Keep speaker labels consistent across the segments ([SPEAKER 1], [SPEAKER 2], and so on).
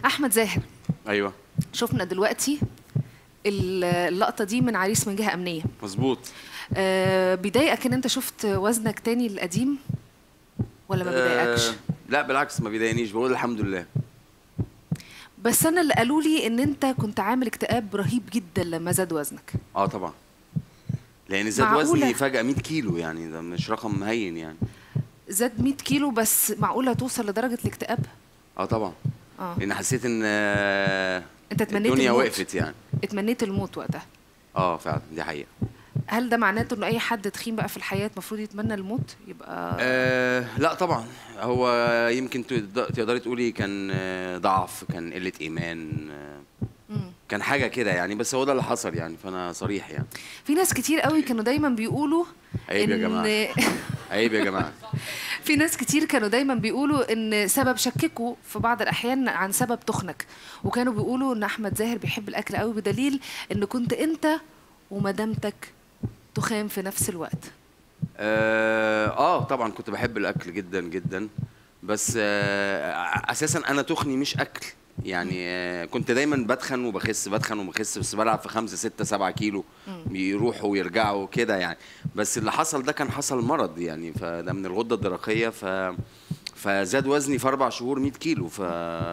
[SPEAKER 1] احمد زاهر
[SPEAKER 2] ايوه
[SPEAKER 1] شفنا دلوقتي ال- اللقطه دي من عريس من جهه امنيه
[SPEAKER 2] مظبوط
[SPEAKER 1] أه بيضايقك ان انت شفت وزنك تاني القديم ولا ما بيضايقكش
[SPEAKER 2] آه لا بالعكس ما بيضايقنيش بقول الحمد لله
[SPEAKER 1] بس انا اللي قالوا لي ان انت كنت عامل اكتئاب رهيب جدا لما زاد وزنك
[SPEAKER 2] اه طبعا لان زاد
[SPEAKER 1] معقولة؟
[SPEAKER 2] وزني فجاه 100 كيلو يعني ده مش رقم مهين يعني
[SPEAKER 1] زاد 100 كيلو بس معقوله توصل لدرجه الاكتئاب
[SPEAKER 2] اه طبعا
[SPEAKER 1] اه
[SPEAKER 2] لان حسيت ان آه
[SPEAKER 1] انت تمنيت
[SPEAKER 2] الدنيا
[SPEAKER 1] الموت.
[SPEAKER 2] وقفت يعني
[SPEAKER 1] اتمنيت الموت وقتها
[SPEAKER 2] اه فعلا دي حقيقه
[SPEAKER 1] هل ده معناته انه اي حد تخين بقى في الحياه المفروض يتمنى الموت يبقى
[SPEAKER 2] آه لا طبعا هو يمكن تقد- تقدري تقولي كان آه، ضعف كان قله ايمان آه،
[SPEAKER 1] مم.
[SPEAKER 2] كان حاجه كده يعني بس هو ده اللي حصل يعني فانا صريح يعني
[SPEAKER 1] في ناس كتير قوي كانوا دايما بيقولوا
[SPEAKER 2] عيب يا
[SPEAKER 1] إن-
[SPEAKER 2] جماعة. عيب يا جماعه
[SPEAKER 1] في ناس كتير كانوا دايما بيقولوا ان سبب شككوا في بعض الاحيان عن سبب تخنك وكانوا بيقولوا ان احمد زاهر بيحب الاكل قوي بدليل ان كنت انت ومدامتك تخان في نفس الوقت
[SPEAKER 2] آه, اه طبعا كنت بحب الاكل جدا جدا بس آه اساسا انا تخني مش اكل يعني آه كنت دايما بدخن وبخس بدخن وبخس بس بلعب في خمسة ستة سبعة كيلو بيروحوا ويرجعوا كده يعني بس اللي حصل ده كان حصل مرض يعني فده من الغدة الدرقية ف فزاد وزني في أربع شهور 100 كيلو ف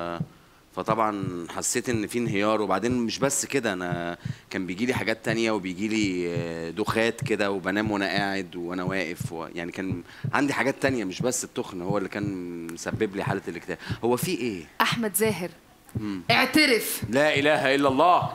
[SPEAKER 2] فطبعا حسيت ان في انهيار وبعدين مش بس كده انا كان بيجي لي حاجات تانية وبيجي لي دخات كده وبنام وانا قاعد وانا واقف و... يعني كان عندي حاجات تانية مش بس التخن هو اللي كان مسبب لي حالة الاكتئاب هو في ايه
[SPEAKER 1] احمد زاهر اعترف
[SPEAKER 2] لا اله الا الله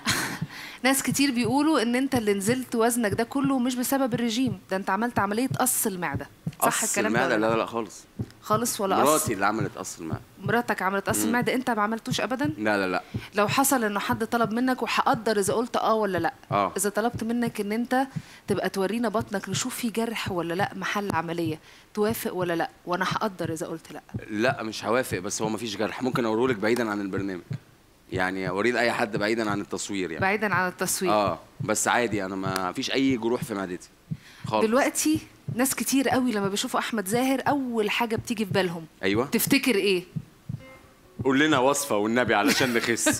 [SPEAKER 1] ناس كتير بيقولوا ان انت اللي نزلت وزنك ده كله مش بسبب الرجيم ده انت عملت عمليه قص المعده صح
[SPEAKER 2] قص
[SPEAKER 1] الكلام ده
[SPEAKER 2] المعدة
[SPEAKER 1] ولا
[SPEAKER 2] لا لا لا خالص
[SPEAKER 1] خالص ولا قص
[SPEAKER 2] مراتي اللي عملت قص المعدة
[SPEAKER 1] مراتك عملت قص المعده انت ما عملتوش ابدا
[SPEAKER 2] لا لا لا
[SPEAKER 1] لو حصل انه حد طلب منك وهقدر اذا قلت اه ولا لا
[SPEAKER 2] آه.
[SPEAKER 1] اذا طلبت منك ان انت تبقى تورينا بطنك نشوف في جرح ولا لا محل عمليه توافق ولا لا وانا هقدر اذا قلت لا
[SPEAKER 2] لا مش هوافق بس هو مفيش جرح ممكن اوريهولك بعيدا عن البرنامج يعني اوريه لاي حد بعيدا عن التصوير يعني
[SPEAKER 1] بعيدا عن التصوير
[SPEAKER 2] اه بس عادي انا ما فيش اي جروح في معدتي خالص
[SPEAKER 1] دلوقتي ناس كتير قوي لما بيشوفوا احمد زاهر اول حاجه بتيجي في بالهم
[SPEAKER 2] ايوه
[SPEAKER 1] تفتكر ايه
[SPEAKER 2] قول لنا وصفه والنبي علشان نخس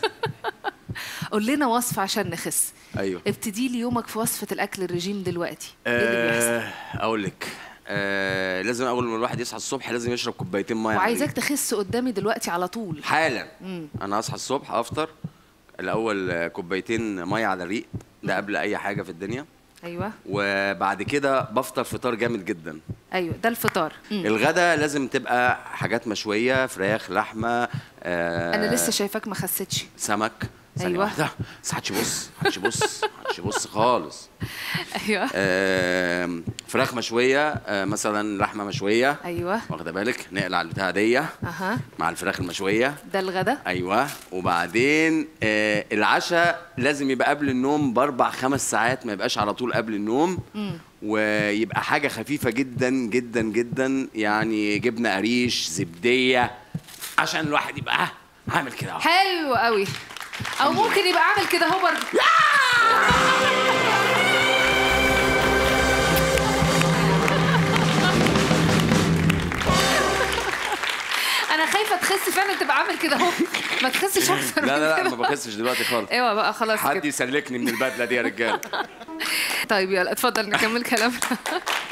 [SPEAKER 1] قول لنا وصفه عشان نخس
[SPEAKER 2] ايوه
[SPEAKER 1] ابتدي لي يومك في وصفه الاكل الرجيم دلوقتي ايه اللي بيحصل
[SPEAKER 2] آه اقول لك آه لازم اول ما الواحد يصحى الصبح لازم يشرب كوبايتين ميه
[SPEAKER 1] وعايزاك تخس قدامي دلوقتي على طول
[SPEAKER 2] حالا انا اصحى الصبح افطر الاول آه، كوبايتين ميه على الريق ده قبل اي حاجه في الدنيا
[SPEAKER 1] ايوه
[SPEAKER 2] وبعد كده بفطر فطار جامد جدا
[SPEAKER 1] ايوه ده الفطار مم.
[SPEAKER 2] الغدا لازم تبقى حاجات مشويه فراخ لحمه آه
[SPEAKER 1] انا لسه شايفاك ما خسيتش
[SPEAKER 2] سمك ثانية
[SPEAKER 1] أيوة.
[SPEAKER 2] واحدة بس محدش يبص محدش يبص محدش يبص خالص
[SPEAKER 1] ايوه
[SPEAKER 2] آم، فراخ مشوية آه، مثلا لحمة مشوية
[SPEAKER 1] ايوه
[SPEAKER 2] واخدة بالك نقلع البتاعة دي
[SPEAKER 1] اها
[SPEAKER 2] مع الفراخ المشوية
[SPEAKER 1] ده الغدا
[SPEAKER 2] ايوه وبعدين آه العشاء لازم يبقى قبل النوم باربع خمس ساعات ما يبقاش على طول قبل النوم ويبقى حاجه خفيفه جدا جدا جدا يعني جبنه قريش زبديه عشان الواحد يبقى آه، عامل كده أهو.
[SPEAKER 1] حلو قوي او ممكن يبقى عامل كده اهو برضه انا خايفه تخس فعلا تبقى عامل كده اهو ما تخسش اكتر
[SPEAKER 2] لا
[SPEAKER 1] من
[SPEAKER 2] لا لا
[SPEAKER 1] كده.
[SPEAKER 2] ما بخسش دلوقتي خالص
[SPEAKER 1] ايوه بقى خلاص
[SPEAKER 2] حد
[SPEAKER 1] كده
[SPEAKER 2] يسلكني من البدله دي يا رجاله
[SPEAKER 1] طيب يلا اتفضل نكمل كلامنا